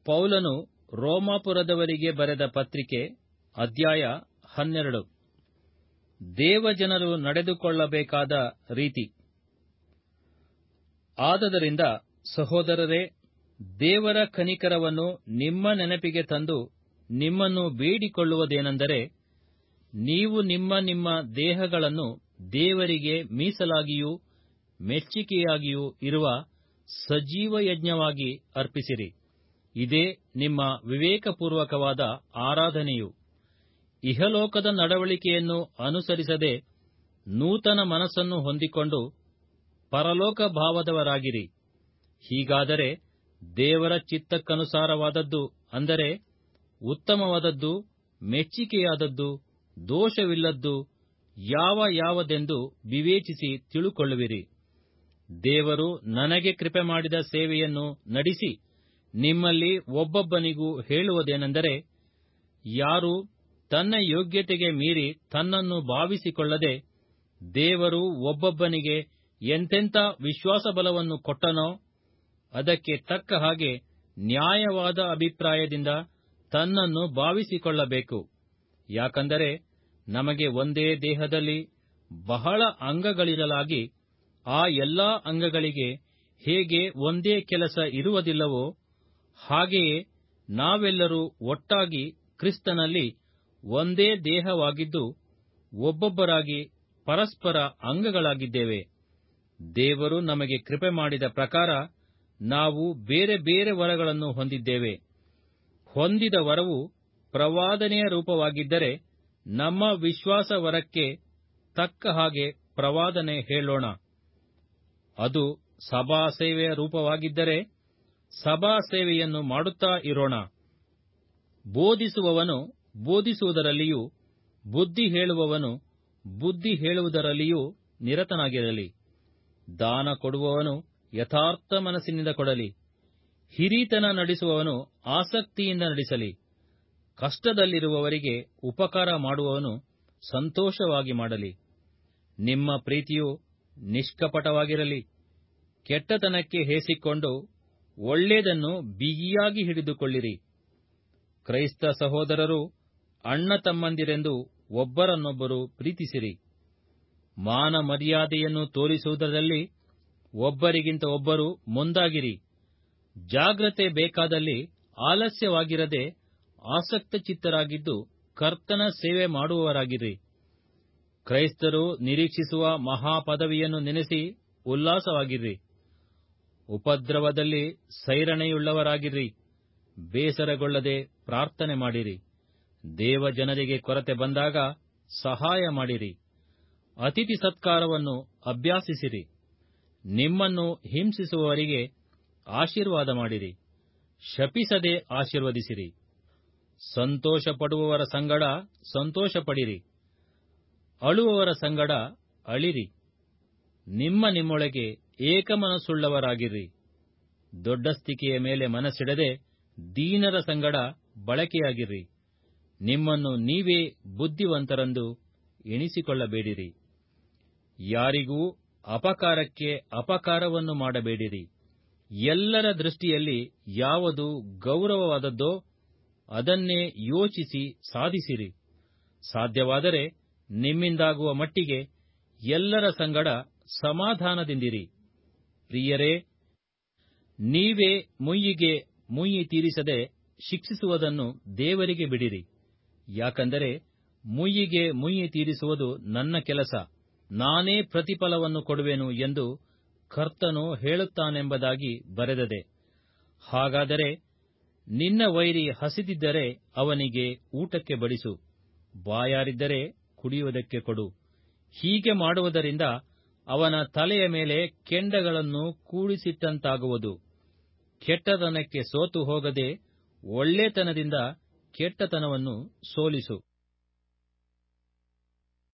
ಪೌಲನು ರೋಮಾಪುರದವರಿಗೆ ಬರೆದ ಪತ್ರಿಕೆ ಅಧ್ಯಾಯ ಹನ್ನೆರಡು ದೇವಜನರು ನಡೆದುಕೊಳ್ಳಬೇಕಾದ ರೀತಿ ಆದದರಿಂದ ಸಹೋದರರೇ ದೇವರ ಕನಿಕರವನ್ನು ನಿಮ್ಮ ನೆನಪಿಗೆ ತಂದು ನಿಮ್ಮನ್ನು ಬೇಡಿಕೊಳ್ಳುವುದೇನೆಂದರೆ ನೀವು ನಿಮ್ಮ ನಿಮ್ಮ ದೇಹಗಳನ್ನು ದೇವರಿಗೆ ಮೀಸಲಾಗಿಯೂ ಮೆಚ್ಚಿಕೆಯಾಗಿಯೂ ಇರುವ ಸಜೀವ ಯಜ್ಞವಾಗಿ ಅರ್ಪಿಸಿರಿ ಇದೇ ನಿಮ್ಮ ವಿವೇಕಪೂರ್ವಕವಾದ ಆರಾಧನೆಯು ಇಹಲೋಕದ ನಡವಳಿಕೆಯನ್ನು ಅನುಸರಿಸದೆ ನೂತನ ಮನಸ್ಸನ್ನು ಹೊಂದಿಕೊಂಡು ಪರಲೋಕ ಭಾವದವರಾಗಿರಿ ಹೀಗಾದರೆ ದೇವರ ಚಿತ್ತಕ್ಕನುಸಾರವಾದದ್ದು ಅಂದರೆ ಉತ್ತಮವಾದದ್ದು ಮೆಚ್ಚಿಕೆಯಾದದ್ದು ದೋಷವಿಲ್ಲದ್ದು ಯಾವ ಯಾವದೆಂದು ವಿವೇಚಿಸಿ ತಿಳುಕೊಳ್ಳುವಿರಿ ದೇವರು ನನಗೆ ಕೃಪೆ ಮಾಡಿದ ಸೇವೆಯನ್ನು ನಡೆಸಿ ನಿಮ್ಮಲ್ಲಿ ಒಬ್ಬೊಬ್ಬನಿಗೂ ಹೇಳುವುದೇನೆಂದರೆ ಯಾರು ತನ್ನ ಯೋಗ್ಯತೆಗೆ ಮೀರಿ ತನ್ನನ್ನು ಭಾವಿಸಿಕೊಳ್ಳದೆ ದೇವರು ಒಬ್ಬೊಬ್ಬನಿಗೆ ಎಂತೆಂಥ ವಿಶ್ವಾಸಬಲವನ್ನು ಕೊಟ್ಟನೋ ಅದಕ್ಕೆ ತಕ್ಕ ಹಾಗೆ ನ್ಯಾಯವಾದ ಅಭಿಪ್ರಾಯದಿಂದ ತನ್ನನ್ನು ಭಾವಿಸಿಕೊಳ್ಳಬೇಕು ಯಾಕಂದರೆ ನಮಗೆ ಒಂದೇ ದೇಹದಲ್ಲಿ ಬಹಳ ಅಂಗಗಳಿರಲಾಗಿ ಆ ಎಲ್ಲಾ ಅಂಗಗಳಿಗೆ ಹೇಗೆ ಒಂದೇ ಕೆಲಸ ಇರುವುದಿಲ್ಲವೋ ಹಾಗೆಯೇ ನಾವೆಲ್ಲರೂ ಒಟ್ಟಾಗಿ ಕ್ರಿಸ್ತನಲ್ಲಿ ಒಂದೇ ದೇಹವಾಗಿದ್ದು ಒಬ್ಬೊಬ್ಬರಾಗಿ ಪರಸ್ಪರ ಅಂಗಗಳಾಗಿದ್ದೇವೆ ದೇವರು ನಮಗೆ ಕೃಪೆ ಮಾಡಿದ ಪ್ರಕಾರ ನಾವು ಬೇರೆ ಬೇರೆ ವರಗಳನ್ನು ಹೊಂದಿದ್ದೇವೆ ಹೊಂದಿದ ವರವು ಪ್ರವಾದನೆಯ ರೂಪವಾಗಿದ್ದರೆ ನಮ್ಮ ವಿಶ್ವಾಸ ವರಕ್ಕೆ ತಕ್ಕ ಹಾಗೆ ಪ್ರವಾದನೆ ಹೇಳೋಣ ಅದು ಸಭಾ ಸೇವೆಯ ರೂಪವಾಗಿದ್ದರೆ ಸಭಾ ಸೇವೆಯನ್ನು ಮಾಡುತ್ತಾ ಇರೋಣ ಬೋಧಿಸುವವನು ಬೋಧಿಸುವುದರಲ್ಲಿಯೂ ಬುದ್ಧಿ ಹೇಳುವವನು ಬುದ್ಧಿ ಹೇಳುವುದರಲ್ಲಿಯೂ ನಿರತನಾಗಿರಲಿ ದಾನ ಕೊಡುವವನು ಯಥಾರ್ಥ ಮನಸ್ಸಿನಿಂದ ಕೊಡಲಿ ಹಿರಿತನ ನಡೆಸುವವನು ಆಸಕ್ತಿಯಿಂದ ನಡೆಸಲಿ ಕಷ್ಟದಲ್ಲಿರುವವರಿಗೆ ಉಪಕಾರ ಮಾಡುವವನು ಸಂತೋಷವಾಗಿ ಮಾಡಲಿ ನಿಮ್ಮ ಪ್ರೀತಿಯು ನಿಷ್ಕಪಟವಾಗಿರಲಿ ಕೆಟ್ಟತನಕ್ಕೆ ಹೇಸಿಕೊಂಡು ಒಳ್ಳೆಯದನ್ನು ಬಿಗಿಯಾಗಿ ಹಿಡಿದುಕೊಳ್ಳಿರಿ ಕ್ರೈಸ್ತ ಸಹೋದರರು ಅಣ್ಣ ತಮ್ಮಂದಿರೆಂದು ಒಬ್ಬರನ್ನೊಬ್ಬರು ಪ್ರೀತಿಸಿರಿ ಮಾನ ಮರ್ಯಾದೆಯನ್ನು ತೋರಿಸುವುದರಲ್ಲಿ ಒಬ್ಬರಿಗಿಂತ ಒಬ್ಬರು ಮುಂದಾಗಿರಿ ಜಾಗ್ರತೆ ಬೇಕಾದಲ್ಲಿ ಆಲಸ್ಯವಾಗಿರದೆ ಆಸಕ್ತ ಚಿತ್ತರಾಗಿದ್ದು ಕರ್ತನ ಸೇವೆ ಮಾಡುವವರಾಗಿರಿ ಕ್ರೈಸ್ತರು ನಿರೀಕ್ಷಿಸುವ ಮಹಾಪದವಿಯನ್ನು ನೆನೆಸಿ ಉಲ್ಲಾಸವಾಗಿರ್ರಿ ಉಪದ್ರವದಲ್ಲಿ ಸೈರಣೆಯುಳ್ಳವರಾಗಿರ್ರಿ ಬೇಸರಗೊಳ್ಳದೆ ಪ್ರಾರ್ಥನೆ ಮಾಡಿರಿ ದೇವಜನರಿಗೆ ಕೊರತೆ ಬಂದಾಗ ಸಹಾಯ ಮಾಡಿರಿ ಅತಿಥಿ ಸತ್ಕಾರವನ್ನು ಅಭ್ಯಾಸಿಸಿರಿ ನಿಮ್ಮನ್ನು ಹಿಂಸಿಸುವವರಿಗೆ ಆಶೀರ್ವಾದ ಮಾಡಿರಿ ಶಪಿಸದೆ ಆಶೀರ್ವದಿಸಿರಿ ಸಂತೋಷಪಡುವವರ ಸಂಗಡ ಸಂತೋಷಪಡಿರಿ ಅಳುವವರ ಸಂಗಡ ಅಳಿರಿ ನಿಮ್ಮ ನಿಮ್ಮೊಳಗೆ ಏಕಮನಸ್ಸುಳ್ಳವರಾಗಿರ್ರಿ ದೊಡ್ಡಸ್ತಿಕೆಯ ಮೇಲೆ ಮನಸ್ಸಿಡದೆ ದೀನರ ಸಂಗಡ ಬಳಕೆಯಾಗಿರ್ರಿ ನಿಮ್ಮನ್ನು ನೀವೇ ಬುದ್ಧಿವಂತರೆಂದು ಎಣಿಸಿಕೊಳ್ಳಬೇಡಿರಿ ಯಾರಿಗೂ ಅಪಕಾರಕ್ಕೆ ಅಪಕಾರವನ್ನು ಮಾಡಬೇಡಿರಿ ಎಲ್ಲರ ದೃಷ್ಟಿಯಲ್ಲಿ ಯಾವುದು ಗೌರವವಾದದ್ದೋ ಅದನ್ನೇ ಯೋಚಿಸಿ ಸಾಧಿಸಿರಿ ಸಾಧ್ಯವಾದರೆ ನಿಮ್ಮಿಂದಾಗುವ ಮಟ್ಟಿಗೆ ಎಲ್ಲರ ಸಂಗಡ ಸಮಾಧಾನದಿಂದಿರಿ ಪ್ರಿಯರೇ ನೀವೇ ಮುಯ್ಯಿಗೆ ಮುಯ್ಯಿ ತೀರಿಸದೆ ಶಿಕ್ಷಿಸುವುದನ್ನು ದೇವರಿಗೆ ಬಿಡಿರಿ ಯಾಕಂದರೆ ಮುಯ್ಯಿಗೆ ಮುಯ್ಯಿ ತೀರಿಸುವುದು ನನ್ನ ಕೆಲಸ ನಾನೇ ಪ್ರತಿಫಲವನ್ನು ಕೊಡುವೆನು ಎಂದು ಕರ್ತನು ಹೇಳುತ್ತಾನೆಂಬುದಾಗಿ ಬರೆದದೆ ಹಾಗಾದರೆ ನಿನ್ನ ವೈರಿ ಹಸಿದಿದ್ದರೆ ಅವನಿಗೆ ಊಟಕ್ಕೆ ಬಡಿಸು ಬಾಯಾರಿದ್ದರೆ ಕುಡಿಯುವುದಕ್ಕೆ ಕೊಡು ಹೀಗೆ ಮಾಡುವುದರಿಂದ ಅವನ ತಲೆಯ ಮೇಲೆ ಕೆಂಡಗಳನ್ನು ಕೂಡಿಸಿಟ್ಟಂತಾಗುವುದು ಕೆಟ್ಟತನಕ್ಕೆ ಸೋತು ಹೋಗದೆ ಒಳ್ಳೆತನದಿಂದ ಕೆಟ್ಟತನವನ್ನು ಸೋಲಿಸು